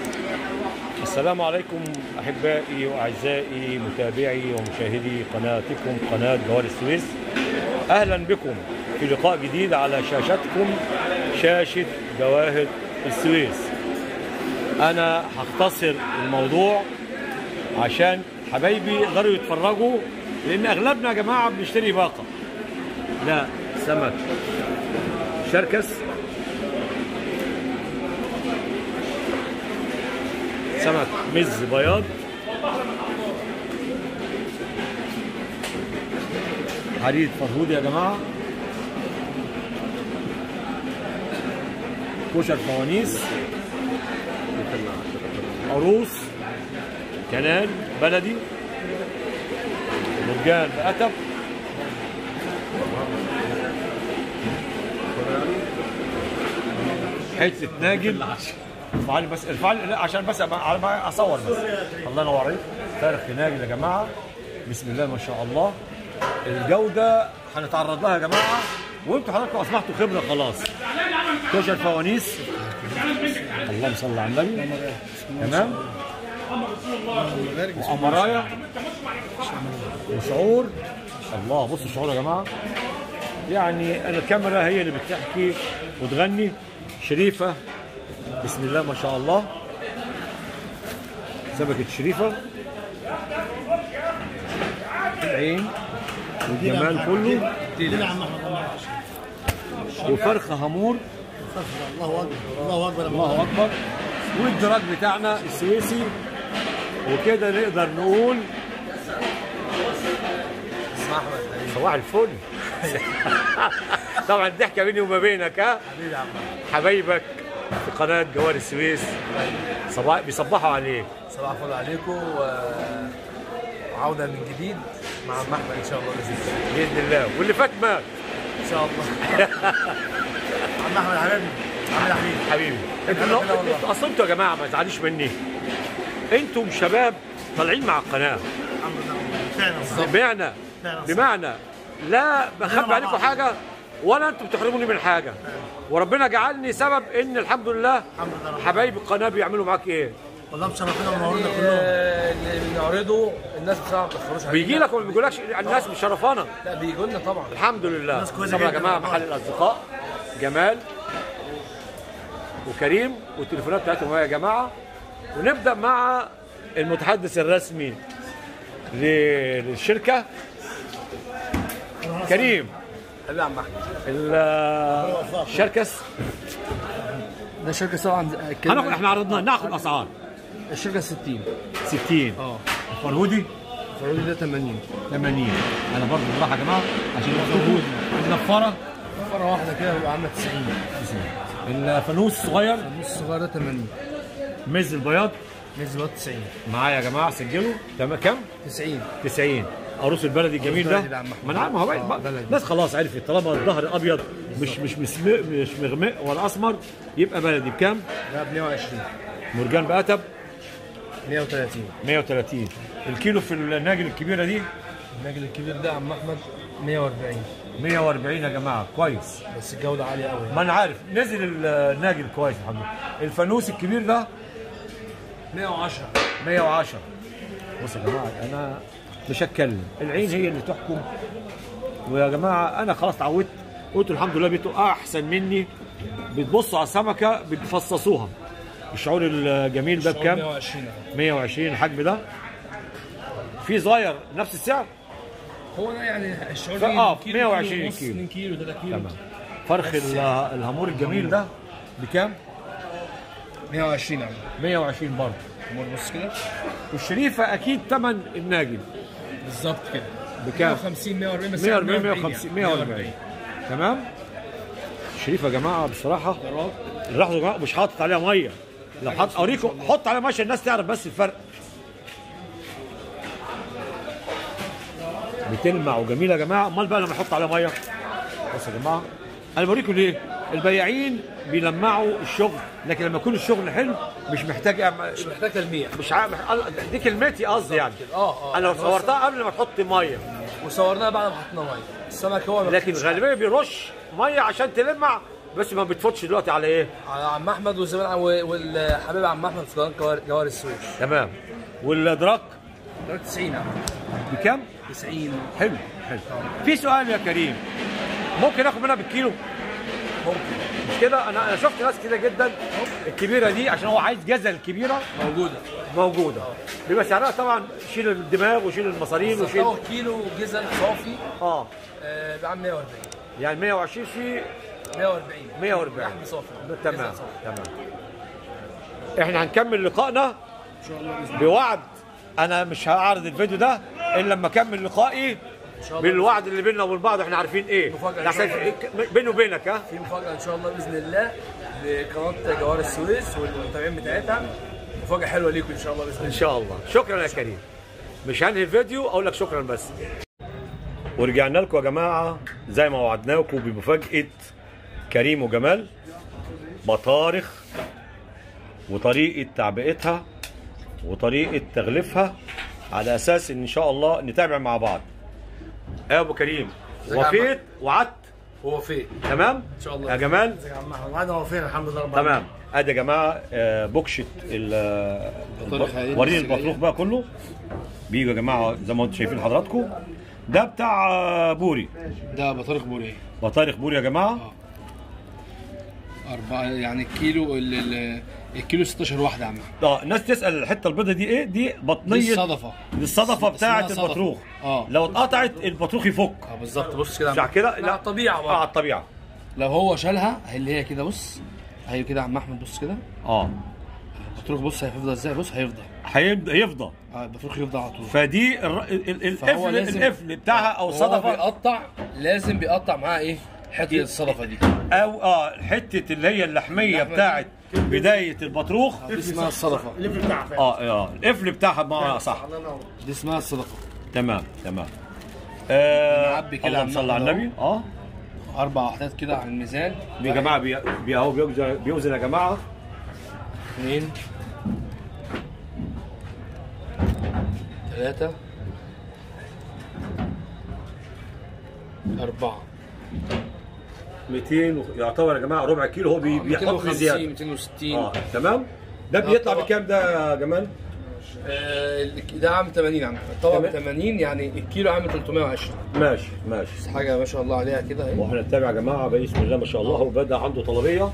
السلام عليكم احبائي واعزائي متابعي ومشاهدي قناتكم قناه جوار السويس اهلا بكم في لقاء جديد على شاشتكم شاشه جواهر السويس انا هختصر الموضوع عشان حبايبي يقدروا يتفرجوا لان اغلبنا يا جماعه بنشتري باقه لا سمك شركس سمك مز بياض حرير فرهود يا جماعه كشر فوانيس عروس كنال بلدي مرجان بأتب حته ناجل ارفع لي بس ارفع لي لا عشان بس أبقى- على ما اصور بس الله ينور عليك فارخ ناجل يا جماعه بسم الله ما شاء الله الجوده هنتعرض لها يا جماعه وانتوا حضراتكم اصبحتوا خبره خلاص كشر فوانيس اللهم صل على النبي تمام وأمرايا وشعور الله بصوا الشعور يا جماعه يعني أنا الكاميرا هي اللي بتحكي وتغني شريفه بسم الله ما شاء الله سمكة شريفة العين والجمال كله دي عم احمد الله وفرخة هامور الله اكبر الله اكبر الله أكبر والدراج بتاعنا السويسي وكده نقدر نقول صباح الفل طبعا الضحكة بيني وما بينك ها حبيبي يا عم حبايبك في قناة جوار السويس صباح بيصبحوا عليك صباح الفل عليكم وعودة من جديد مع عم احمد ان شاء الله باذن الله بإذن الله واللي فات مات ان شاء الله عم احمد حبيبي عامل يا حبيبي حبيبي انتوا أنا لو- كده والله. انتوا- اصل انتوا يا جماعه ما تزعلوش مني انتم شباب طالعين مع القناه الحمد لله فعلا بالظبط بمعنى فعلا صح. بمعنى لا بخبي مع عليكم بعض. حاجه ولا انتم بتحرموني من حاجه وربنا جعلني سبب ان الحمد لله الحمد لله رب حبايب القناه بيعملوا معاك ايه والله مشرفينا ومنورنا كلهم اللي بنعرضه الناس بصراحه ما بتاخروش علينا بيجي لك وما بيقولكش الناس مشرفانا لا بيجوا لنا طبعا الحمد لله الناس كويسة طبعا يا جدا جماعه والله. محل الاصدقاء جمال وكريم والتليفونات بتاعتهم أهي يا جماعه ونبدا مع المتحدث الرسمي ل- للشركه كريم حبيبي يا عم احمد ال- الشركس ده شركه طبعا هناخد احنا عرضنا ناخد اسعار الشركه 60 60 اه فرهودي الفرودي ده 80 80 انا برضه بالراحه يا جماعه عشان فرهودي النفاره مره واحده كده بيبقى عامله 90 الفانوس الصغير النص الصغير ده 80 مز البياض نزل بقى 90 معايا يا جماعه سجلوا تمام كام 90 90 عروس البلدي الجميل ده البلدي ده عم ما انا عارف ما هو آه، بقى بلدي. الناس خلاص عرفت طالما الظهر ابيض مش مش مسمق مش مغمق ولا اسمر يبقى بلدي بكام؟ ده ب 120 مرجان بأتب 130 130 الكيلو في الناجل الكبيره دي الناجل الكبير ده عم احمد 140 140 يا جماعه كويس بس الجوده عاليه قوي ما انا عارف نزل الناجل كويس الحمد لله الفانوس الكبير ده 110 110 بص يا جماعه انا مش هتكلم العين هي اللي تحكم ويا جماعه انا خلاص اتعودت قلت الحمد لله بيتوا احسن مني بتبصوا على السمكه بتفصصوها الشعور الجميل ده بكام 120 120 الحجم ده في صغير نفس السعر هو ده يعني الشعور ف- آه، كيلو، 120 كيلو ونص، كيلو. 2 كيلو 3 كيلو تمام فرخ ال- الهامور الجميل ده بكام 120 يا عم 120 برضه امور بص كده والشريفه اكيد ثمن الناجل بالظبط كده بكام 150 140 بس 140 140 150 140 تمام شريف يا جماعه بصراحه الرحله يا جماعه مش حاطط عليها ميه لو حاطط اوريكم حط عليها ميه عشان الناس تعرف بس الفرق بتلمع وجميله يا جماعه امال بقى لما احط عليها ميه بصوا يا جماعه انا بوريكم ليه البياعين بيلمعوا الشغل لكن لما يكون الشغل حلو مش محتاج أعمل- مش محتاج تلميع مش عارف دي كلمتي قصدي يعني اه اه انا لو صورتها قبل ما تحط ميه وصورناها بعد ما حطينا ميه السمك هو لكن غالبا بيرش ميه عشان تلمع بس ما بتفوتش دلوقتي على ايه على عم احمد والزمان والحبيب عم احمد في قناه جوار- جوار السويس تمام والادراك ده 90 يا عم بكام 90 حلو حلو في سؤال يا كريم ممكن اخد منها بالكيلو ممكن مش كده انا انا شفت ناس كتير جدا الكبيره دي عشان هو عايز جزل كبيره موجوده موجوده بيبقى سعرها طبعا شيل الدماغ وشيل المصارين وشيل هو كيلو جزل صافي اه آه، بعمل 140 يعني 120 في 140 140 لحم صافي تمام جزل صافي. تمام احنا هنكمل لقائنا ان شاء الله باذن بوعد انا مش هعرض الفيديو ده الا لما اكمل لقائي الله. بالوعد اللي بيننا وبين بعض احنا عارفين ايه مفاجأة إن عشان شاء الله. بيني وبينك ها في مفاجاه ان شاء الله باذن الله لقناه جوار السويس والمتابعين بتاعتها مفاجاه حلوه ليكم ان شاء الله باذن ان الله شاء الله شكرا يا كريم مش هنهي الفيديو اقول لك شكرا بس ورجعنا لكم يا جماعه زي ما وعدناكم بمفاجاه كريم وجمال بطارخ وطريقه تعبئتها وطريقه تغليفها على اساس ان شاء الله نتابع مع بعض يا ابو كريم ازيك يا وفيت وعدت هو فين تمام ان شاء الله يا جمال ازيك يا عم احمد وعدنا وفينا الحمد لله رب تمام ادي يا جماعه آه، بوكشه ال- البطارخ هذه وريني السرية. البطروخ بقى كله بيجوا يا جماعه زي ما انتم شايفين حضراتكم ده بتاع آه، بوري ده بطارخ بوريه بطارخ بوري يا جماعه أربعة يعني الكيلو ال- ال- الكيلو 16 واحدة يا عم اه الناس تسال الحته البيضه دي ايه دي بطنيه دي الصدفة. دي الصدفه بتاعه اسمها صدفة. البطروخ اه. لو اتقطعت البطروخ يفك اه بالظبط بص كده يا مش عم. على كده لا الطبيعة اه بقى. على الطبيعه لو هو شالها اللي هي كده بص هي كده يا عم احمد بص كده اه البطروخ بص هيفضل ازاي بص هيفضل هيبدا يفضى اه البطروخ يفضل على طول فدي الر- ال- ال- فهو القفل لازم- القفل بتاعها او هو الصدفه بيقطع لازم بيقطع معاها ايه حته الصدفه دي او اه حته اللي هي اللحميه اللحمة دي. بتاعت بدايه البطروخ دي اسمها الصدفه الليفل بتاعها فعلا. اه اه القفل بتاعها بمعنى صح الله ينور دي اسمها الصدفه تمام تمام آه بنعبي كده اللهم على صل على النحل النبي اه اربع وحدات كده على الميزان يا جماعه بي بي- اهو بيوزن بيوزن يا جماعه اثنين ثلاثة أربعة 200 و- يعتبر يا جماعه ربع كيلو هو بي- بيحط لي 250 زياده 260 اه تمام ده بيطلع طبعا. بكام ده يا جمال؟ آه، ده عامل 80 عم طبعا تمام. 80 يعني الكيلو عامل 320 ماشي ماشي بس حاجة ما شاء الله عليها كده اهي واحنا نتابع يا جماعه بسم الله ما شاء الله هو بدا عنده طلبيه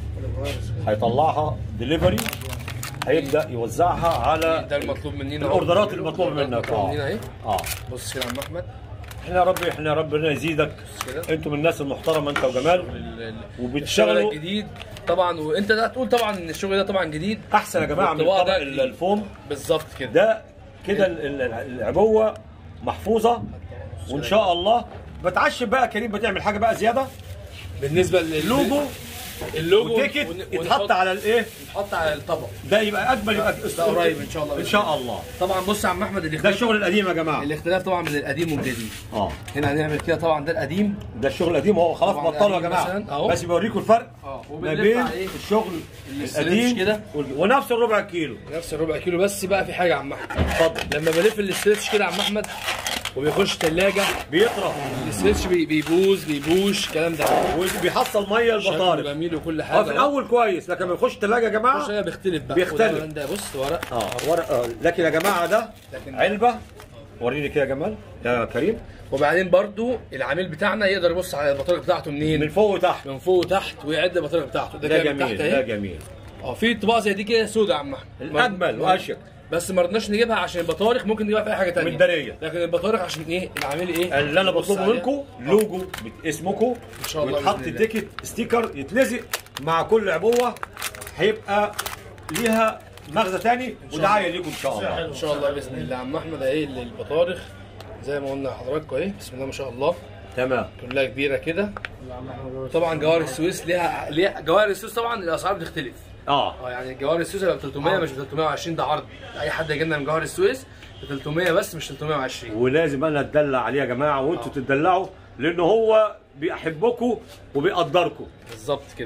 هيطلعها دليفري هيبدا يوزعها على ده المطلوب مننا الاوردرات المطلوبه منك المطلوب مننا اه اهي اه بص كده يا عم احمد احنا يا رب احنا يا رب ربنا يزيدك كده. انتم من الناس المحترمه انت وجمال ال- ال- وبتشتغلوا- الشغل الجديد طبعا وانت ده هتقول طبعا ان الشغل ده طبعا جديد احسن يا جماعه من والطباعة الطبق ده ال- جديد. الفوم بالظبط كده ده كده ال- ال- العبوه محفوظه وان شاء الله بتعشم بقى كريم بتعمل حاجه بقى زياده بالنسبه لل لوجو اللوجو وتيكت ون- يتحط ونحط- على الايه نحط على الطبق ده يبقى اجمل يبقى ده قريب إن شاء الله. ان شاء الله طبعا بص يا عم احمد ده الاختلاف الشغل القديم يا جماعه الاختلاف طبعا بين القديم والجديد اه هنا هنعمل كده طبعا ده القديم ده الشغل القديم هو خلاص طبعاً بطلوا يا القديم جماعه مثلاً أهو. بس بوريكم الفرق اه ما وبنلف بين عليه الشغل الاسترتش القديم كده. والج- ونفس الربع كيلو نفس الربع كيلو بس بقى في حاجه يا عم احمد اتفضل لما بلف الاسترتش كده يا عم احمد وبيخش ثلاجه بيطرى الاسترتش بي- بيبوظ بيبوش الكلام ده وبيحصل ميه شكله البطارخ جميل وكل اه حاجه في الاول كويس لكن لما يخش الثلاجه يا مش جماعه هي بيختلف بقى بيختلف. وده- ده بص ورق اه ورق آه. لكن يا جماعه ده لكن- علبه وريني كده يا جمال يا كريم وبعدين برضو العميل بتاعنا يقدر يبص على البطاريق بتاعته منين من فوق وتحت من فوق وتحت ويعد البطاريق بتاعته ده كده من جميل تحت ده اهي جميل اه في طباعه زي دي كده سودا يا عم احمد الاجمل ما- واشيك بس ما رضناش نجيبها عشان البطاريق ممكن نجيبها في اي حاجه تانية متدارية. لكن البطاريق عشان ايه العميل ايه اللي انا يبص بطلبه عليها. منكم لوجو باسمكم إن شاء الله ويتحط بإذن الله. تيكت ستيكر يتلزق مع كل عبوه هيبقى ليها مغزى تاني ودعايه ليكم ان شاء الله ان شاء الله باذن الله عم احمد اهي البطارخ زي ما قلنا لحضراتكم اهي بسم الله ما شاء الله تمام كلها كبيره كده طبعا جوار السويس ليها ليها جوار السويس طبعا الاسعار بتختلف اه اه يعني جوار السويس هيبقى ب 300 مش ب 320 ده عرض اي حد يجي لنا من جوار السويس ب 300 بس مش 320 ولازم انا اتدلع عليه يا جماعه وانتوا تتدلعوا لان هو بيحبكم وبيقدركم بالظبط كده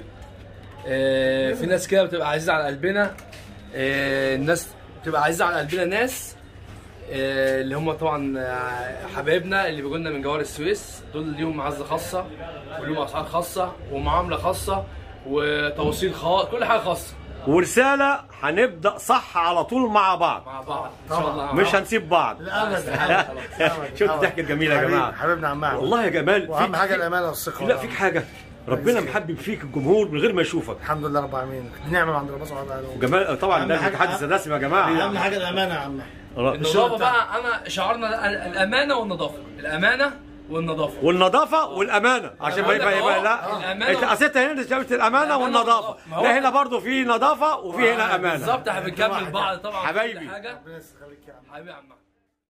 آه في ناس كده بتبقى عزيزه على قلبنا آه الناس بتبقى عزيزه على قلبنا ناس آه اللي هم طبعا آه، حبايبنا اللي بيجوا لنا من جوار السويس دول ليهم معزه خاصه وليهم اسعار خاصه ومعامله خاصه وتوصيل خاص كل حاجه خاصه ورساله هنبدا صح على طول مع بعض مع بعض ان شاء الله مش هنسيب بعض الامل شفت الضحكه الجميله يا جماعه حبيبنا عم احمد والله يا جمال واهم فيك- حاجه الامانه والثقه لا فيك حاجه ربنا محبب فيك الجمهور من غير ما يشوفك الحمد لله رب العالمين نعمه من عند ربنا سبحانه وتعالى وجمال طبعا أهم ده حاجة- متحدث الرسمي يا اهم جماعه حاجه الامانه يا عم أحمد. النظافه بقى انا شعارنا ال- الامانه والنظافه الامانه والنظافه والنظافه والامانه عشان ما يبقى يبقى لا الأمانة. انت قصيت هنا جابت الامانه والنظافه ما هو- لا هنا برضو في نظافه وفي هنا امانه بالظبط احنا بنكمل بعض طبعا في كل حبايبي. حاجه ربنا يخليك يا عم حبيبي يا عم